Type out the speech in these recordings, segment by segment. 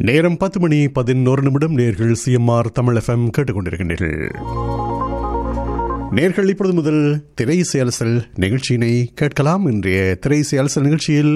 நேரம் பத்து மணி பதினோரு நிமிடம் நேர்கள் சிஎம்ஆர் தமிழ் எஃப்எம் கேட்டுக்கொண்டிருக்கின்றீர்கள் நேர்கள் இப்பொழுது முதல் திரை செயல்சல் நிகழ்ச்சியினை கேட்கலாம் இன்றைய திரை செயல்சல் நிகழ்ச்சியில்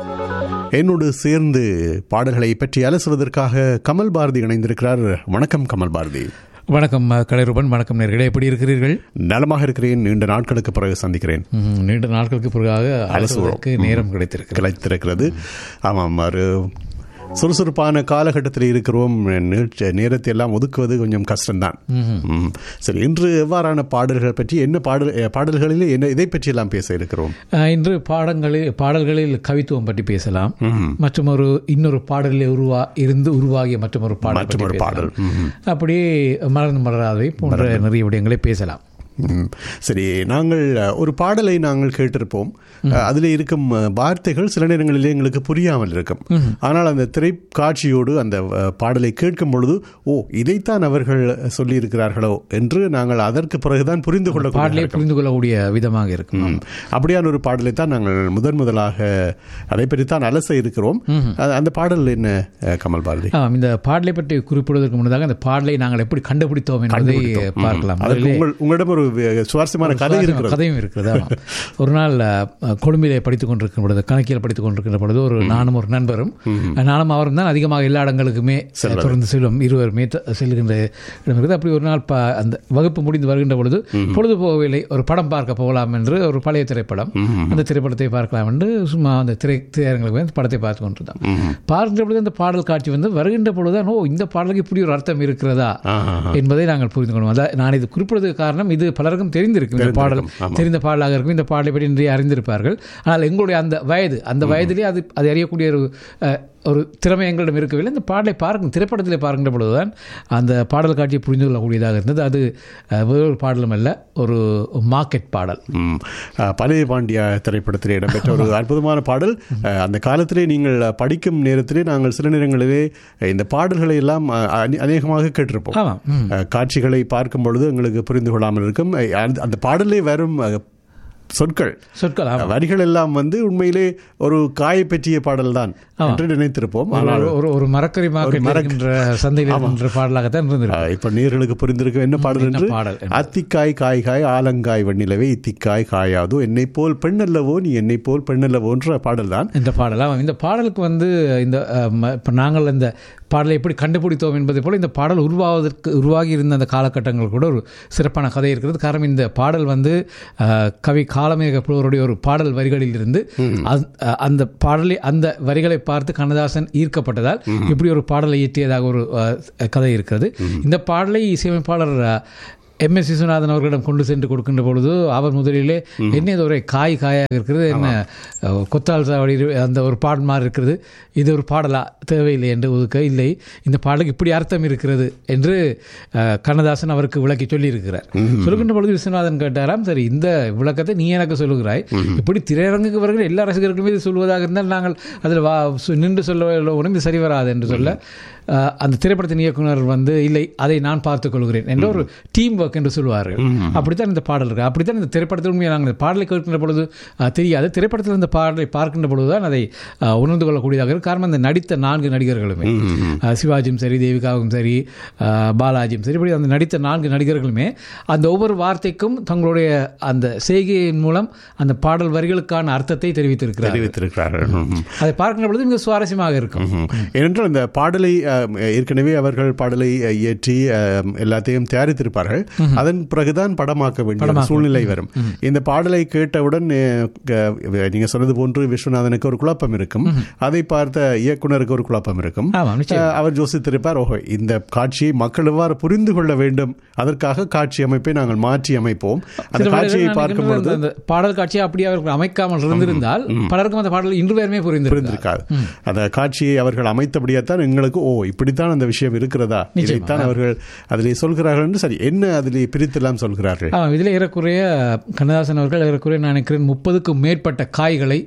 என்னோடு சேர்ந்து பாடல்களை பற்றி அலசுவதற்காக கமல் பாரதி இணைந்திருக்கிறார் வணக்கம் கமல் பாரதி வணக்கம் கலைரூபன் வணக்கம் நேர்களே எப்படி இருக்கிறீர்கள் நலமாக இருக்கிறேன் நீண்ட நாட்களுக்கு பிறகு சந்திக்கிறேன் ம், நீண்ட நாட்களுக்கு பிறகாக அலசுவதற்கு நேரம் கிடைத்திருக்கிறது கிடைத்திருக்கிறது ஆமாம் ஒரு சுறுசுறுப்பான காலகட்டத்தில் இருக்கிறோம் நீட்ச- நேரத்தை எல்லாம் ஒதுக்குவது கொஞ்சம் கஷ்டம்தான் ம். சரி இன்று எவ்வாறான பாடல்கள் பற்றி என்ன பாடல் அஹ், பாடல்களில் என்ன இதை பற்றி எல்லாம் பேச இருக்கிறோம் அஹ், இன்று பாடங்களில் பாடல்களில் கவித்துவம் பற்றி பேசலாம் மற்றும் ஒரு இன்னொரு பாடலில் உருவா இருந்து உருவாகிய மற்றும் ஒரு பாடல் பற்றி மற்றொரு பாடல் பேசலாம். அப்படியே மலர்ந்து மலராதவை போன்ற நிறைய விடயங்களை பேசலாம் ம். சரி நாங்கள் அஹ், ஒரு பாடலை நாங்கள் கேட்டிருப்போம் அஹ், அதில் இருக்கும் அஹ், வார்த்தைகள் சில நேரங்களிலே எங்களுக்கு புரியாமல் இருக்கும் ஆனால் அந்த திரைக்காட்சியோடு அந்த அஹ், பாடலை கேட்கும் பொழுது ஓ இதைத்தான் அவர்கள் சொல்லியிருக்கிறார்களோ என்று நாங்கள் அதற்கு பிறகுதான் புரிந்து கொள்ளக்கூடிய பாடலை புரிந்து கொள்ளக்கூடிய விதமாக இருக்கும் ம். அப்படியான ஒரு பாடலை தான் நாங்கள் முதன் முதலாக அதை பற்றித்தான் அலச இருக்கிறோம் அ- அந்த பாடல் என்ன அஹ், கமல் பாரதி ஆமாம் இந்த பாடலை பற்றி குறிப்பிடுவதற்கு முன்னதாக அந்த பாடலை நாங்கள் எப்படி கண்டுபிடித்தோம் என்பதை பார்க்கலாம் அதற்கு உங்கள் உங்களிடம் ஒரு வே- சுவாரஸ்யமான கதை இருக்கிறது கதையும் இருக்கிறது ஆமாம். ஒரு நாள் அஹ், கொழும்பிலே படித்துக் கொண்டிருக்கிற பொழுது கணக்கியல் படித்துக் கொண்டிருக்கிற பொழுது ஒரு நானும் ஒரு நண்பரும் நானும் அவரும் தான் அதிகமாக எல்லா இடங்களுக்குமே தொடர்ந்து செல்லும் இருவருமே த- செல்கின்ற இடம் இருக்குது அப்படி ஒரு நாள் ப- அந்த வகுப்பு முடிந்து வருகின்ற பொழுது பொழுது போகவில்லை ஒரு படம் பார்க்க போகலாம் என்று ஒரு பழைய திரைப்படம் அந்த திரைப்படத்தை பார்க்கலாம் என்று சும்மா அந்த திரை திரையரங்களுக்கு போய் அந்த படத்தை பார்த்து கொண்டிருந்தோம் பார்க்கின்ற பொழுது அந்த பாடல் காட்சி வந்து வருகின்ற பொழுதுதான் ஓ இந்த பாடலுக்கு இப்படி ஒரு அர்த்தம் இருக்கிறதா ஆஹா. என்பதை நாங்கள் புரிந்து கொள்வோம் அதான் நான் இது குறிப்பிடுவதற்கு காரணம் இது பலருக்கும் தெரிந்திருக்கும் இந்த பாடல் தெரிந்த பாடலாக இருக்கும் இந்த பாடலை பற்றி நிறைய அறிந்திருப்பார்கள் ஆனால் எங்களுடைய அந்த வயது அந்த வயதிலே அது அது அறியக்கூடிய ஒரு அஹ், ஒரு திறமை எங்களிடம் இருக்கவில்லை இந்த பாடலை பார்க்கும் திரைப்படத்திலே பார்க்கின்ற பொழுதுதான் அந்த பாடல் காட்சியை புரிந்து கொள்ளக்கூடியதாக இருந்தது அது அஹ், வேறொரு பாடலும் அல்ல ஒரு மார்க்கெட் பாடல் ம். அஹ், பழைய பாண்டியா திரைப்படத்திலே இடம்பெற்ற ஒரு அற்புதமான பாடல் அஹ், அந்த காலத்திலே நீங்கள் படிக்கும் நேரத்திலே நாங்கள் சில நேரங்களிலே இந்த பாடல்களை எல்லாம் அஹ், அநே- அநேகமாக கேட்டிருப்போம் ஆமாம் ம். அஹ், காட்சிகளை பார்க்கும் பொழுது எங்களுக்கு புரிந்து கொள்ளாமல் இருக்கும் அஹ், அந்த- அந்த பாடலே வரும் அஹ், சொற்கள் சொற்கள் ஆமாம் வரிகள் எல்லாம் வந்து உண்மையிலே ஒரு காயை பற்றிய பாடல் தான் என்று நினைத்திருப்போம் ஆனால் ஒரு- ஒரு ஒரு மரக்கறி மார்க்கெட் இருக்கின்ற சந்தையில் இருக்கின்ற பாடலாகத்தான் இருந்திருக்கும் அஹ், இப்ப நேர்களுக்கு புரிந்திருக்கும் என்ன பாடல் என்ன என்று பாடல் அத்திக்காய் காய் காய் ஆலங்காய் வெண்ணிலவே இத்திக்காய் காயாதோ என்னை போல் பெண்ணல்லவோ நீ என்னை போல் பெண்ணல்லவோன்ற பாடல் தான் இந்த பாடல் ஆமாம் இந்த பாடலுக்கு வந்து இந்த இப்போ நாங்கள் இந்த பாடலை எப்படி கண்டுபிடித்தோம் என்பதை போல இந்த பாடல் உருவாவதற்கு உருவாகி இருந்த அந்த காலகட்டங்கள் கூட ஒரு சிறப்பான கதை இருக்கிறது காரணம் இந்த பாடல் வந்து அஹ், கவி காலமேக புலவருடைய ஒரு பாடல் வரிகளில் இருந்து அந்த- அஹ், அந்த பாடலை அந்த வரிகளை பார்த்து கண்ணதாசன் ஈர்க்கப்பட்டதால் இப்படி ஒரு பாடலை இயற்றியதாக ஒரு அஹ், கதை இருக்கிறது இந்த பாடலை இசையமைப்பாளர் அஹ், எம் எஸ் விஸ்வநாதன் அவர்களிடம் கொண்டு சென்று கொடுக்கின்ற பொழுது அவர் முதலிலே என்ன இது ஒரு காய் காயாக இருக்கிறது என்ன அஹ், கொத்தால் சாவடி இரு- அந்த ஒரு பாடல் மாதிரி இருக்கிறது இது ஒரு பாடலா தேவையில்லை என்று ஒதுக்க இல்லை இந்த பாடலுக்கு இப்படி அர்த்தம் இருக்கிறது என்று அஹ், கண்ணதாசன் அவருக்கு விளக்கி சொல்லியிருக்கிறார் சொல்லுகின்ற பொழுது விஸ்வநாதன் கேட்டாராம் சரி இந்த விளக்கத்தை நீ எனக்கு சொல்லுகிறாய் இப்படி திரையரங்குக்கு வருகிற எல்லா ரசிகர்களுமே இது சொல்வதாக இருந்தால் நாங்கள் அதில் வா சு- நின்று சொல்ல உடனே இது சரி வராது என்று சொல்ல அஹ், அந்த திரைப்படத்தின் இயக்குனர் வந்து இல்லை அதை நான் பார்த்துக் கொள்கிறேன் என்ற ஒரு டீம் ஒர்க் என்று சொல்வார்கள் அப்படித்தான் இந்த பாடல் இருக்கு அப்படித்தான் இந்த திரைப்படத்தில் உண்மையாக நாங்கள் இந்த பாடலை கேட்கின்ற பொழுது அஹ், தெரியாது திரைப்படத்தில் இந்த பாடலை பார்க்கின்ற பொழுதுதான் அதை அஹ், உணர்ந்து கொள்ளக்கூடியதாக இருக்கு காரணம் அந்த நடித்த நான்கு நடிகர்களுமே அஹ், சிவாஜியும் சரி தேவிகாவும் சரி அஹ், பாலாஜியும் சரி இப்படி அந்த நடித்த நான்கு நடிகர்களுமே அந்த ஒவ்வொரு வார்த்தைக்கும் தங்களுடைய அந்த செய்கையின் மூலம் அந்த பாடல் வரிகளுக்கான அர்த்தத்தை தெரிவித்திருக்கிறார் தெரிவித்திருக்கிறார்கள் ம். அதை பார்க்கின்ற பொழுது மிக சுவாரஸ்யமாக இருக்கும் ம். ஏனென்றால் இந்த பாடலை அஹ், ஏற்கனவே அவர்கள் பாடலை அஹ், இயற்றி அஹ், எல்லாத்தையும் தயாரித்திருப்பார்கள் அதன் பிறகுதான் படமாக்க வேண்டிய ஒரு சூழ்நிலை வரும் இந்த பாடலை கேட்டவுடன் அஹ், க- நீங்க சொன்னது போன்று விஸ்வநாதனுக்கு ஒரு குழப்பம் இருக்கும் அதை பார்த்த இயக்குனருக்கு ஒரு குழப்பம் இருக்கும் ஆமாம் நிச்சயம் அஹ், அவர் யோசித்திருப்பார் ஓஹோ இந்த காட்சியை மக்கள் எவ்வாறு புரிந்து கொள்ள வேண்டும் அதற்காக காட்சி அமைப்பை நாங்கள் மாற்றி அமைப்போம் அந்த சில காட்சியை வேளைகளில் நான் பார்க்கும் நினைக்கின்றேன் பொழுது அந்த- அந்த பாடல் காட்சியை அப்படியே அவர்கள் அமைக்காமல் இருந்திருந்தால் பலருக்கும் அந்த பாடல் இன்று வரையுமே புரிந்திருக்காது இருக்காது அந்த காட்சியை அவர்கள் அமைத்தபடியாத்தான் எங்களுக்கு ஓ இப்படித்தான் அந்த விஷயம் இருக்கிறதா இதைத்தான் அவர்கள் அதிலே சொல்கிறார்கள் என்று சரி என்ன அதிலே பிரித்தெல்லாம் சொல்கிறார்கள் ஆமாம் இதில் ஏறக்குறைய கண்ணதாசன் அவர்கள் ஏறக்குறைய நான் நினைக்கிறேன் முப்பதுக்கும் மேற்பட்ட காய்களை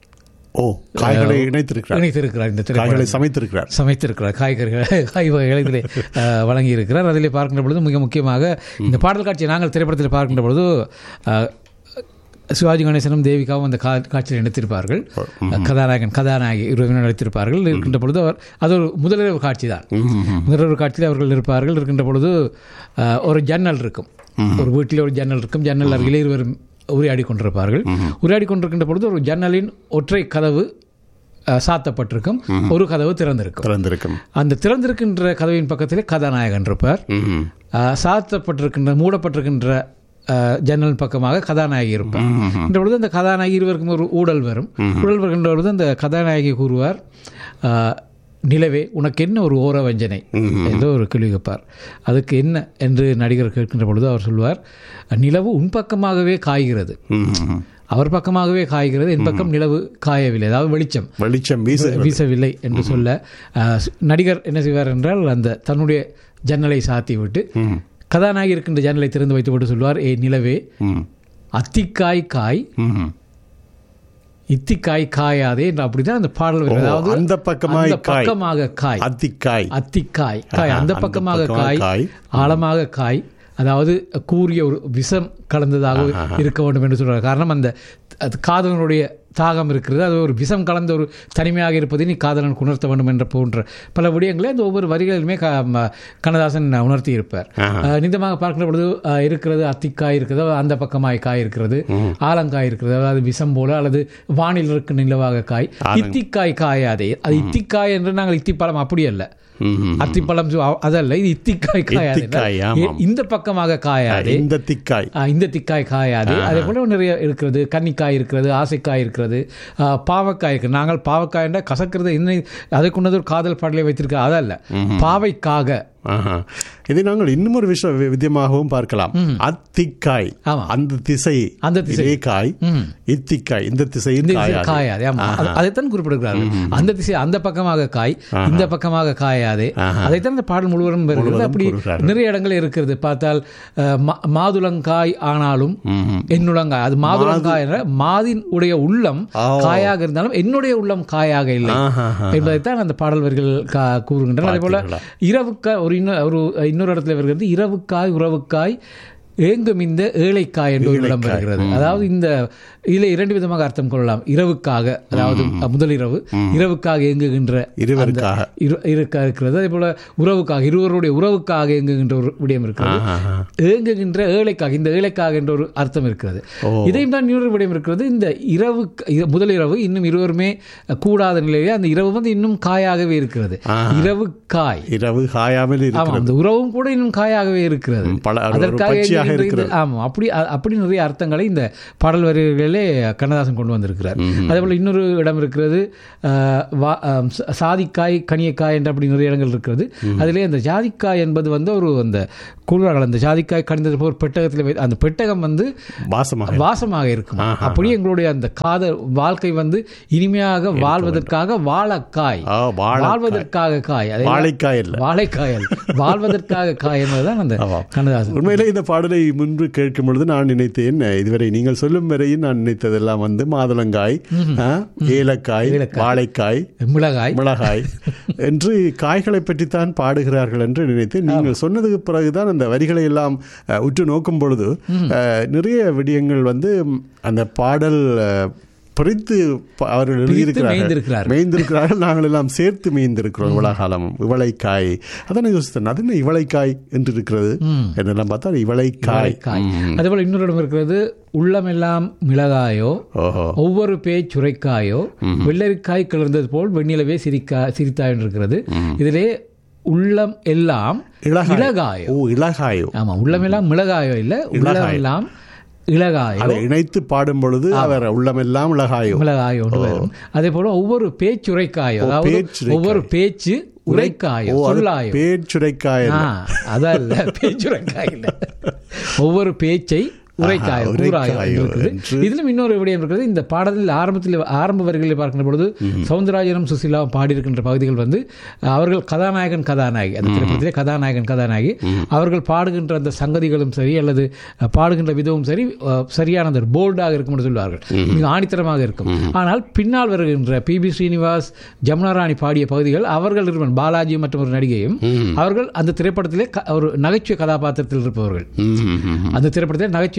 ஓ காய்களை இணைத்திருக்கிறார் இணைத்திருக்கிறார் இந்த காய்களை திரைப்படம் சமைத்திருக்கிறார் சமைத்திருக்கிறார் காய்கறிகள் காய் வகைகளை இதிலே அஹ், வழங்கியிருக்கிறார் அதிலே பார்க்கின்ற பொழுது மிக முக்கியமாக இந்த பாடல் காட்சியை நாங்கள் திரைப்படத்தில் பார்க்கின்ற பொழுது அஹ், சிவாஜி கணேசனும் தேவிகாவும் அந்த கா காட்சியில் நடித்திருப்பார்கள் கதாநாயகன் கதாநாயகி இருவரும் நடித்திருப்பார்கள் இருக்கின்ற பொழுது அவர் அது ஒரு முதலிரவு காட்சி தான் முதலிரவு காட்சியில் அவர்கள் இருப்பார்கள் இருக்கின்ற பொழுது அஹ், ஒரு ஜன்னல் இருக்கும் ஒரு வீட்டில் ஒரு ஜன்னல் இருக்கும் ஜன்னல் அருகிலே இருவரும் உரையாடி கொண்டிருப்பார்கள் உரையாடி கொண்டிருக்கின்ற பொழுது ஒரு ஜன்னலின் ஒற்றை கதவு அஹ், சாத்தப்பட்டிருக்கும் ஒரு கதவு திறந்திருக்கும் திறந்திருக்கும் அந்த திறந்திருக்கின்ற கதவின் பக்கத்திலே கதாநாயகன் இருப்பார் ம்ஹும். அஹ், சாத்தப்பட்டிருக்கின்ற மூடப்பட்டிருக்கின்ற அஹ், ஜன்னல் பக்கமாக கதாநாயகி இருப்பார் இந்த பொழுது அந்த கதாநாயகி இருவருக்கும் ஒரு ஊடல் வரும் ஊடல் வருகின்ற பொழுது அந்த கதாநாயகி கூறுவார் அஹ், நிலவே உனக்கு என்ன ஒரு ஓர வஞ்சனை ஏதோ ஒரு கேள்வி கேட்பார் அதுக்கு என்ன என்று நடிகர் கேட்கின்ற பொழுது அவர் சொல்வார் நிலவு உன் பக்கமாகவே காய்கிறது ம்ஹும். அவர் பக்கமாகவே காய்கிறது என் பக்கம் நிலவு காயவில்லை அதாவது வெளிச்சம் வெளிச்சம் வீச வீசவில்லை என்று சொல்ல அஹ், நடிகர் என்ன செய்வார் என்றால் அந்த தன்னுடைய ஜன்னலை சாத்தி விட்டு கதாநாயகி இருக்கின்ற ஜன்னலை திறந்து வைத்து விட்டு சொல்வார் ஏ நிலவே ம். அத்திக்காய் காய் ம்ஹும். இத்திக்காய் காயாதே என்று அப்படிதான் அந்த பாடல் வருகிறது. அதாவது அந்த பக்கமாய் அந்த காய். பக்கமாக காய் அத்திக்காய் அத்திக்காய் காய் ஆஹா, அந்த அந்த பக்கமாக பக்கமாக காய் காய். ஆழமாக காய் அதாவது கூறிய ஒரு விஷம் கலந்ததாக இருக்க வேண்டும் என்று சொல்றார் காரணம் அந்த அது காதலனுடைய தாகம் இருக்கிறது அது ஒரு விஷம் கலந்த ஒரு தனிமையாக இருப்பதை நீ காதலன் உணர்த்த வேண்டும் என்ற போன்ற பல விடயங்களை அந்த ஒவ்வொரு வரிகளிலுமே க- ம- கண்ணதாசன் அஹ், இருப்பார் அஹ், நிதமாக பார்க்கிற பொழுது அஹ், இருக்கிறது அத்திக்காய் இருக்கிறது அந்த பக்கமாய் காய் இருக்கிறது ஆலங்காய் இருக்கிறது அதாவது விஷம் போல அல்லது வானில் இருக்க நிலவாக காய் இத்திக்காய் காயாதே அது இத்திக்காய் என்று நாங்கள் இத்திப்பழம் அப்படி அல்ல ம்ஹும். அத்திப்பழம் சு- அ- அதல்ல இது இத்திக்காய் காயாது இத்திக்காய், ஆமாம். இந்த பக்கமாக காயாது இந்த திக்காய் ஆ, இந்த திக்காய் காயாது அதே போல நிறைய இருக்கிறது கன்னிக்காய் இருக்கிறது ஆசைக்காய் இருக்கிறது ஆ, பாவக்காய் இருக்கு நாங்கள் பாவக்காய் என்றால் கசக்கிறது இன்னும் அதை கொண்டது ஒரு காதல் பாடலை வைத்திருக்க அதல்ல பாவைக்காக ஆஹா. இதை நாங்கள் இன்னும் ஒரு விஷயம் வி- விதமாகவும் பார்க்கலாம் அத்திக்காய் ஆமா. அந்த திசை அந்த திசை. இதே காய் இத்திக்காய் இந்த திசையில் இந்த திசை காயாது காயாது ஆமா அது- அதைத்தான் குறிப்பிடுகிறார்கள் அந்த திசை அந்த பக்கமாக காய் இந்த பக்கமாக காயாது அதைத்தான் இந்த பாடல் முழுவதும் வருகிறது முழுவதும் அப்படி கூறுகிறார்கள். நிறைய இடங்கள் இருக்கிறது பார்த்தால் அஹ், மா- மாதுளங்காய் ஆனாலும் என்னுளங்காய் அது மாதுளங்காய் என்ற மாதின் உடைய உள்ளம் காயாக இருந்தாலும் என்னுடைய உள்ளம் காயாக இல்லை ஆஹா. என்பதைத்தான் அந்த பாடல் வரிகள் கா- கூறுகின்றன அதே போல இரவுக்காய் ஒரு இன்னொரு ஒரு இன்னொரு இடத்துல வருகிறது இரவுக்காய் உறவுக்காய் ஏங்கும் இந்த ஏழைக்காய் என்று ஒரு இடம் வருகிறது அதாவது இந்த இதில் இரண்டு விதமாக அர்த்தம் கொள்ளலாம் இரவுக்காக அதாவது முதலிரவு இரவுக்காக இயங்குகின்ற இருவருக்காக இரு இருக்கா இருக்கிறது அதே போல உறவுக்காக இருவருடைய உறவுக்காக இயங்குகின்ற ஒரு விடயம் இருக்கிறது ஆஹா. ஏங்குகின்ற ஏழைக்காக இந்த ஏழைக்காக என்ற ஒரு அர்த்தம் இருக்கிறது இதையும் தான் இன்னொரு விடயம் இருக்கிறது இந்த இரவு முதலிரவு இன்னும் இருவருமே கூடாத நிலையிலே அந்த இரவு வந்து இன்னும் காயாகவே இருக்கிறது இரவு காய் இரவு காயாமல் ஆமா இருக்கிறது அந்த உறவும் கூட இன்னும் காயாகவே இருக்கிறது பல ஒரு அதற்காக பட்சியாக இந்த- இருக்கிறது ஆமா அப்படி அ- அப்படி நிறைய அர்த்தங்களை இந்த பாடல் வரிகளிலே கண்ணதாசன் கொண்டு வந்திருக்கிறார் அதே போல இன்னொரு இடம் இருக்கிறது அஹ், வா- அஹ், ச- சாதிக்காய் கனியக்காய் என்ற அப்படி நிறைய இடங்கள் இருக்கிறது அதிலே அந்த ஜாதிக்காய் என்பது வந்து ஒரு அந்த கூறுவார்கள் அந்த ஜாதிக்காய் கணிந்தது போல் பெட்டகத்தில் வை- அந்த பெட்டகம் வந்து வாசமாக வாசமாக இருக்கும் அப்படியே எங்களுடைய அந்த காதல் வாழ்க்கை வந்து இனிமையாக வாழ்வதற்காக வாழைக்காய் ஆ, வாழைக்காய். வாழ்வதற்காக காய் அதே வாழைக்காய் இல்ல வாழைக்காய் அல்ல. வாழ்வதற்காக காய் என்பதுதான் அந்த கண்ணதாசன் உண்மையிலே இந்த பாடலை முன்பு கேட்கும் பொழுது நான் நினைத்தேன் இதுவரை நீங்கள் சொல்லும் வரையும் நான் நினைத்ததெல்லாம் வந்து மாதுளங்காய் ஆ, ஏலக்காய் வாழைக்காய் மிளகாய் மிளகாய் என்று காய்களை பற்றித்தான் பாடுகிறார்கள் என்று நினைத்து நீங்கள் சொன்னதுக்கு பிறகுதான் அந்த வரிகளை எல்லாம் அஹ், உற்று நோக்கும் பொழுது அஹ், நிறைய விடயங்கள் வந்து ம், அந்த பாடல் அஹ், பிரித்து ப- அவர்கள் எழுதியிருக்கிறார்கள் மேய்ந்திருக்கிறார்கள். மேய்ந்திருக்கிறார்கள் நாங்கள் எல்லாம் சேர்த்து மேய்ந்திருக்கிறோம் இவ்வளவு காலமும் இவளைக்காய் அதான் யோசித்தேன் அது என்ன இவளைக்காய் என்று இருக்கிறது என்னெல்லாம் பார்த்தா இவளைக்காய் காய் அதே போல இன்னொரு இடம் இருக்கிறது உள்ளமெல்லாம் மிளகாயோ ஓஹோ ஒவ்வொரு பேய் சுரைக்காயோ வெள்ளரிக்காய் கிளர்ந்தது போல் வெண்ணிலவே சிரிக்கா சிரித்தாய் இருக்கிறது இதிலே உள்ளம் எல்லாம் இளகாய். இளகாயோ ஓ இளகாயோ ஆமா உள்ளமெல்லாம் மிளகாயோ இல்ல உள்ளமெல்லாம் இளகாயோ அதை இணைத்து பாடும் பொழுது அவர் உள்ளமெல்லாம் இளகாயோ மிளகாயோ ஒன்று வரும் அதே போல ஒவ்வொரு பேச்சுரைக்காயோ அதாவது பேச்சுரைக்காய். ஒவ்வொரு பேச்சு உரைக்காயோ ஓ அது சொல்லாயோ பேச்சுரைக்காய் ஆ, அதல்ல பேச்சுரைக்காய் இல்ல ஒவ்வொரு பேச்சை உரைக்காயோ ஆஹா, கூறாயோ உரைக்காயோ இருக்குது என்று. இதிலும் இன்னொரு விடயம் இருக்கிறது இந்த பாடலில் ஆரம்பத்தில் ஆரம்ப வரிகளில் பார்க்கின்ற பொழுது சவுந்தரராஜனும் சுசிலாவும் பாடியிருக்கின்ற பகுதிகள் வந்து அவர்கள் கதாநாயகன் கதாநாயகி அந்த திரைப்படத்திலே கதாநாயகன் கதாநாயகி அவர்கள் பாடுகின்ற அந்த சங்கதிகளும் சரி அல்லது அஹ், பாடுகின்ற விதமும் சரி அஹ், சரியான அந்த போல்டாக இருக்கும் என்று சொல்வார்கள் மிக ஆணித்தரமாக இருக்கும் ஆனால் பின்னால் வருகின்ற பி பி ஸ்ரீனிவாஸ் ஜமுனா ராணி பாடிய பகுதிகள் அவர்கள் இருப்பன் பாலாஜி மற்றும் ஒரு நடிகையும் அவர்கள் அந்த திரைப்படத்திலே க- ஒரு நகைச்சுவை கதாபாத்திரத்தில் இருப்பவர்கள் ம், ம், ம். அந்த திரைப்படத்தில் நகைச்சுவை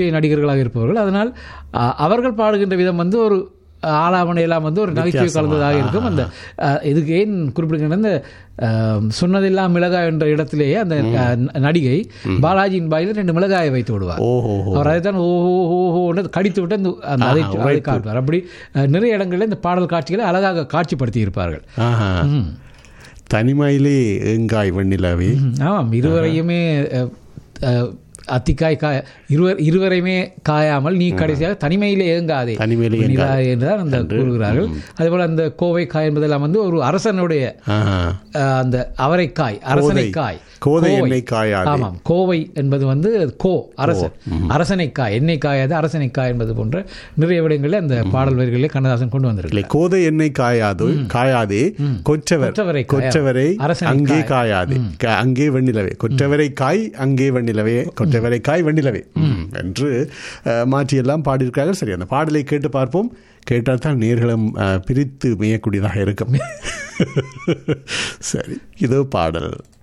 நகைச்சுவை நடிகர்களாக இருப்பவர்கள் அதனால் அஹ், அவர்கள் பாடுகின்ற விதம் வந்து ஒரு ஆலாவணை எல்லாம் வந்து ஒரு நகைச்சுவை கலந்ததாக இருக்கும் அந்த அஹ், இதுக்கு ஏன் குறிப்பிடுகின்ற அந்த அஹ், சொன்னதெல்லாம் மிளகாய் என்ற இடத்திலேயே அந்த அஹ், நடிகை பாலாஜியின் பாயில் ரெண்டு மிளகாயை வைத்து விடுவார் ஓஹோ அவர் அதைத்தான் ஓஹோ ஓஹோன்னு கடித்து விட்டு அந்த அந்த அதை அதை காட்டுவார் அப்படி அஹ், நிறைய இடங்களில் இந்த பாடல் காட்சிகளை அழகாக காட்சிப்படுத்தி இருப்பார்கள் ஆஹா தனிமையிலே ஏங்காய் வெண்ணிலவே ம், ஆமாம் இருவரையுமே அஹ், அஹ், அத்திக்காய் காய இருவர் இருவரையுமே காயாமல் நீ கடைசியாக தனிமையிலே ஏங்காதே தனிமையிலே நிலா என்றுதான் அந்த கூறுகிறார்கள் அதேபோல அந்த கோவை காய் என்பதெல்லாம் வந்து ஒரு அரசனுடைய ஆஹா அஹ், அந்த அவரைக்காய் அரசனைக்காய் கோதை கோவை. எண்ணெய் காயாது ஆமாம் கோவை என்பது வந்து கோ அரசன் அரசனைக்காய் எண்ணெய் காயாது அரசனைக்காய் என்பது போன்ற நிறைய விடங்களில் அந்த பாடல் வரிகளிலே கண்ணதாசன் கொண்டு வந்திருக்கு இல்லை கோதை எண்ணெய் காயாது காயாதே கொற்றவர் கொற்றவரை காயா- கொற்றவரை அரசனை அங்கே காயாது க- அங்கே வெண்ணிலவே கொற்றவரை காய் அங்கே வெண்ணிலவே கொற்றவரை காய் வெண்ணிலவே ம், என்று அஹ், மாற்றியெல்லாம் பாடியிருக்கார்கள் சரி அந்த பாடலை கேட்டு பார்ப்போம் கேட்டால் தான் நேர்களும் அஹ், பிரித்து மேயக்கூடியதாக இருக்கும் சரி இதோ பாடல்